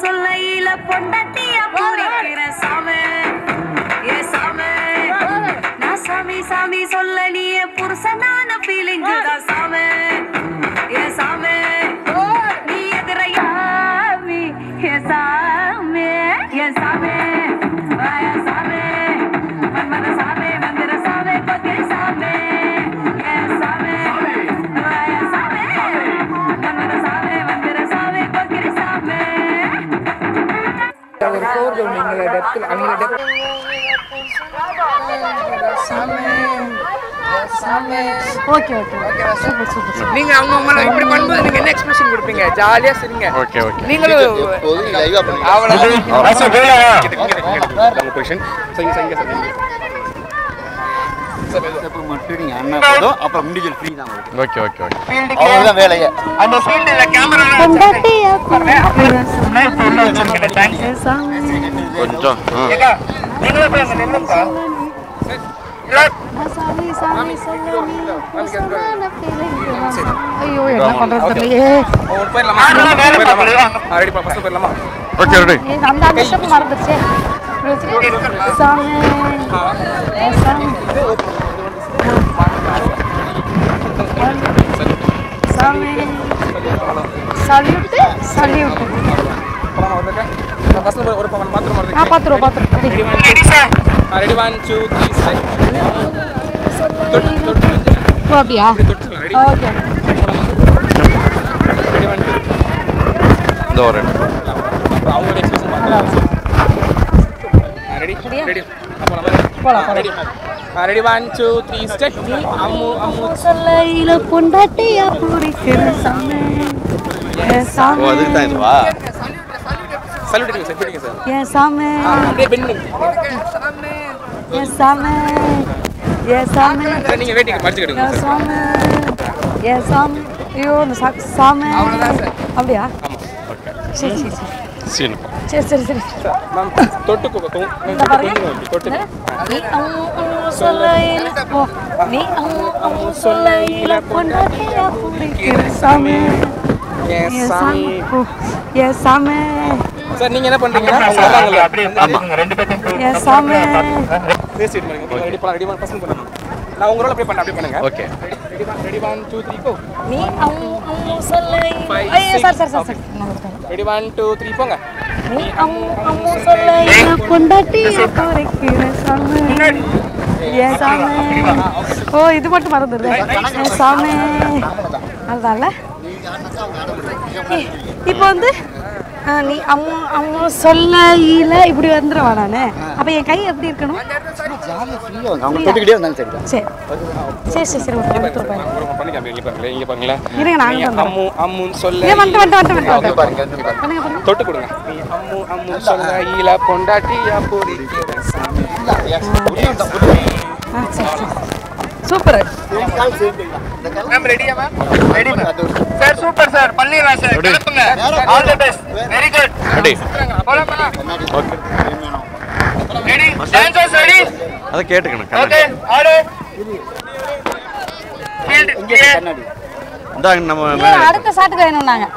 சொல்லையில பொண்டாட்டியா பூரிக்கிற சாமி ஏ சாமி நான் சாமி சாமி சொல்ல நீ என் புருஷனான ஃபீலிங் தான் சாமி ஏ சாமி நீ எதிரையாமி ஏ சாமி ஏ சாமி வா, ஏ சாமி மன்மத சாமி மந்திர சாமி பத்திரி சாமி ஏ சாமி வா, ஏ சாமி மன்மத சாமி மந்திர சாமி பத்திரி சாமி ஒரு ஃபோர் ஜோன் எங்களை டெப்த்தில் அவங்கள depth okay okay super super நீங்க அவங்க உங்களை இப்படி பண்ணும்போது நீங்க என்ன எக்ஸ்பிரஷன் கொடுப்பீங்க ஜாலியா சரிங்க ஓகே ஓகே நீங்களும் எப்போதும் லைவா பண்ணுங்க அவ்வளவுதான் பொசிஷன் சரிங்க சரிங்க சரிங்க ஸ்டெப் மட்டும் நீங்க அண்ணா போதும் அப்புறம் முடிஞ்சல் ஃப்ரீ தான் உங்களுக்கு ஓகே ஓகே ஓகே அவ்வளவுதான் வேலையே அந்த ஃபீல்டுல கேமரா பொண்டாட்டியா கொஞ்சம் ஆ. ஏக்கா நீங்களும் போய் அங்க நில்லுங்கக்கா சாமி சாமி சொல்ல நீ புருஷனான feeling தான். ஐயோ என்ன பண்றது தெரியலையே ஒரு போயிடலாமா போயிடலாமா ரெடி பா ஃபர்ஸ்ட் போயிடலாமா ஓகே ரெடி ஏய், அந்த அந்த ஸ்டெப் மறந்துருச்சே இப்படி வச்சுட்டு, சாமி ஏ சாமி சாமி சல்யூட்டு சல்யூட்டு போலாமா வந்துருக்கா ஃபர்ஸ்ட் ஒரு பக்கம் பாத்ரூம் வருது ஆ பார்த்துருவோம் பார்த்துருவோம் ready sir ready one two three sir ஓ அப்படியா ready okay ready one two இந்த ஒரு அப்புறம் அவங்களோட எக்ஸ்பிரஷன் பார்க்கலாம் ரெடி ரெடி போலாம், ready ready one two three step அம்மு அம்மு சொல்லையில பொண்டாட்டியா பூரிக்கிற சாமி ஏ சாமி ஓ அதுக்கு தான் இதுவா சல்யூட் அடிங்க சார் பிடிங்க சார் ஏ சாமி அப்படியே பெண்ட் ஏ சாமி ஏ சாமி சார் நீங்கள் வெயிட்டிங் ஏ படிச்சுக்கிடுங்க சார் சாமி ஏ சாமி ஐயோ இந்த சா சாமி அப்படியா சரி சரி சரி சீன் சரி சரி சரி மேம் தொட்டு கொடுக்கும் இந்த பாருங்க தொட்டு நீ அம்மு அம்மு சொல்லையில ஓ நீ அம்மு அம்மு சொல்லையில பொண்டாட்டியா பூரிக்கிற சாமி ஏ ஏ சாமி சாமி ஓ, ஏ சாமி சார் நீங்கள் என்ன பண்ணுறீங்கன்னா சாதாங்கள ஏ சாமி பேசிட்டு இருங்க ரெடி பண்ணலாம் ரெடி பண்ண பசங்க பண்ணுங்க நான் உங்களோட அப்படியே பண்ண அப்படியே பண்ணுங்க okay ready one ready one two three go நீ அம்மு அம்மு சொல்லையில Five, ஐயோ six, sir sir sir sir நான் ஒருத்தன். ரெடி ஒன் டூ த்ரீ போங்க நீ அம்மு அம்மு சொல்லையில பொண்டாட்டியா பூரிக்கிற சாமி ஏ சாமி ஓ இது மட்டும் மறந்துடுது ஏ சாமி அதுதான்ல இப்போ வந்து ஆ, நீ அம்மா அம்மா சொல்லையில இப்படி வந்துடுவா நானு அப்ப என் கை எப்படி இருக்கணும் ஜாலியாக ஃப்ரீயாக வந்து அவங்க தொட்டுக்கிட்டே வந்தாலும் சரி தான் சரி சரி சரி சரி ஒரு நிமிஷம் போய் ஒரு பண்ணி காமி இங்க பாருங்களேன் இங்க பாருங்களேன் இருங்க நான் நீங்க வந்துடுறேன் அம்மு அம்முன்னு சொல்ல ஏன் வந்துட்டு வந்துட்டு வந்துட்டு வந்துட்டு பாருங்க வந்து பாருங்க பண்ணுங்க பண்ணுங்க தொட்டு கொடுங்க நீ அம்மு அம்மு சொல்ல ஈல பொண்டாட்டியா போடி ஆ சரி சரி சூப்பர் மேம் ரெடியா ma'am ready sir super sir பண்ணிடலாம் சார் கிளப்புங்க all the best very good ready போலாம் போலாம் ஓகே ரெடி டான்சர்ஸ் ரெடி அதை கேட்டுக்கணும் ஓகே கண்ணாடி ஆடு ஃபீல்ட் கிளியர் கண்ணாடி இந்தாங்க நம்ம இல்ல, அடுத்த ஷாட்டுக்கு வேணும் நாங்க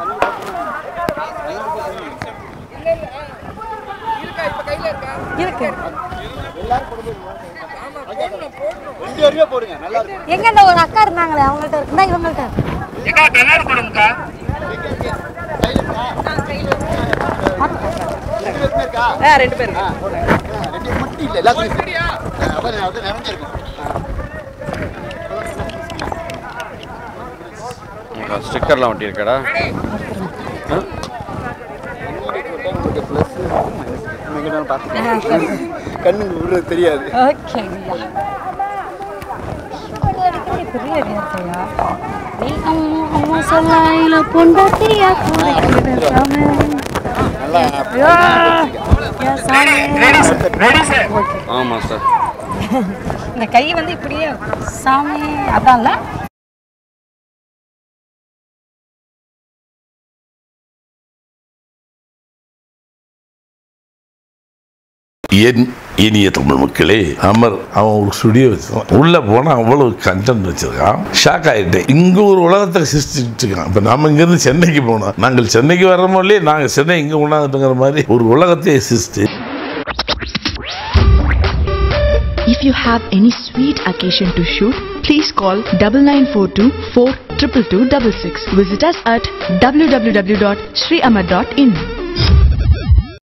இருக்கு ரெண்டு வரையும் போடுங்க நல்லா இருக்கும் எங்க இந்த ஒரு அக்கா இருந்தாங்களே அவங்கள்ட்ட இருக்கு இந்தா இவங்கள்ட்ட ஏக்கா கண்ணாடி கொடுங்கக்கா ரெண்டு பேருமே இருக்கா ஆ ரெண்டு பேர் ஆ ரெண்டு மட்டும் இல்லை எல்லாத்துலையும் அப்புறம் அது நிறைஞ்சிருக்கும் ஸ்டிக்கர்லாம் ஒட்டியிருக்கடா கண்ணுக்கு விடுறது தெரியாது ஓகே பெரிய அடியாத்தையா நீ அம்மா அம்மா சொல்லாயில பொண்டாட்டியா குடிக்கிற சாமி நல்லா ஐயோ, என் சாமி. ரெடி சார் ஆமாம் சார் இந்த கை வந்து இப்படியே சாமி அதான்ல என் இனிய தமிழ் மக்களே அமர் அவன் ஒரு ஸ்டுடியோ வச்சிருக்கான் உள்ள போனா அவ்வளவு கண்டென்ட் வச்சிருக்கான் ஷாக் ஆயிட்டேன் இங்க ஒரு உலகத்தை சிருஷ்டிட்டு இருக்கான் இப்ப நாம இங்க இருந்து சென்னைக்கு போனோம் நாங்கள் சென்னைக்கு வர்றோமோ இல்லையே நாங்க சென்னை இங்க கொண்டாந்துட்டுங்கிற மாதிரி ஒரு உலகத்தையே சிருஷ்டி If you have any sweet occasion to shoot, please call double nine four two four triple two double six. Visit us at www.sriamar.in.